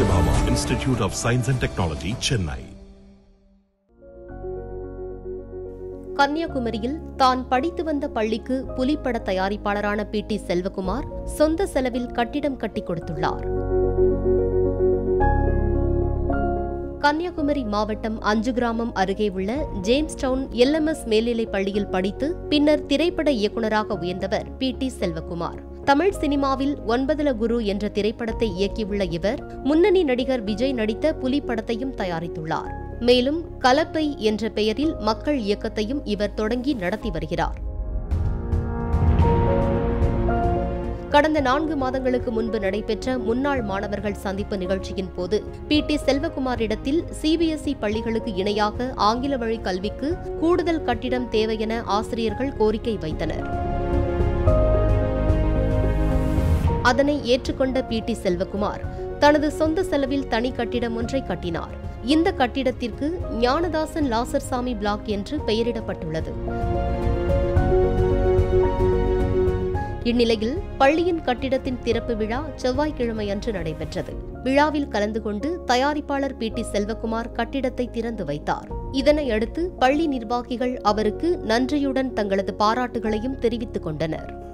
Satyabhama Institute of Science and Technology, Chennai. கன்னியாகுமரியில் தான் படித்து வந்த பள்ளிக்கு புலிப்பட தயாரிப்பாளரான பி டி செல்வகுமார் சொந்த செலவில் கட்டிடம் கட்டி கொடுத்துள்ளார் கன்னியாகுமரி மாவட்டம் அஞ்சு கிராமம் அருகே உள்ள ஜேம்ஸ் டவுன் எல்எம்எஸ் மேல்நிலைப் பள்ளியில் படித்து பின்னர் திரைப்பட இயக்குநராக உயர்ந்தவர் பி டி செல்வகுமார் தமிழ் சினிமாவில் ஒன்பதுல குரு என்ற திரைப்படத்தை இயக்கியுள்ள இவர் முன்னணி நடிகர் விஜய் நடித்த புலி படத்தையும் தயாரித்துள்ளார் மேலும் கலப்பை என்ற பெயரில் மக்கள் இயக்கத்தையும் இவர் தொடங்கி நடத்தி வருகிறார் கடந்த நான்கு மாதங்களுக்கு முன்பு நடைபெற்ற முன்னாள் மாணவர்கள் சந்திப்பு நிகழ்ச்சியின் போது பி டி செல்வகுமாரிடத்தில் சிபிஎஸ்இ பள்ளிகளுக்கு இணையாக ஆங்கில வழி கல்விக்கு கூடுதல் கட்டிடம் தேவை என ஆசிரியர்கள் கோரிக்கை வைத்தனர் அதனை ஏற்றுக்கொண்ட பி டி செல்வகுமார் தனது சொந்த செலவில் தனி கட்டிடம் ஒன்றை கட்டினார் இந்த கட்டிடத்திற்கு ஞானதாசன் லாசர்சாமி பிளாக் என்று பெயரிடப்பட்டுள்ளது இந்நிலையில் பள்ளியின் கட்டிடத்தின் திறப்பு விழா செவ்வாய்க்கிழமை அன்று நடைபெற்றது விழாவில் கலந்து கொண்டு தயாரிப்பாளர் பி டி செல்வகுமார் கட்டிடத்தை திறந்து வைத்தார் இதனையடுத்து பள்ளி நிர்வாகிகள் அவருக்கு நன்றியுடன் தங்களது பாராட்டுகளையும் தெரிவித்துக் கொண்டனர்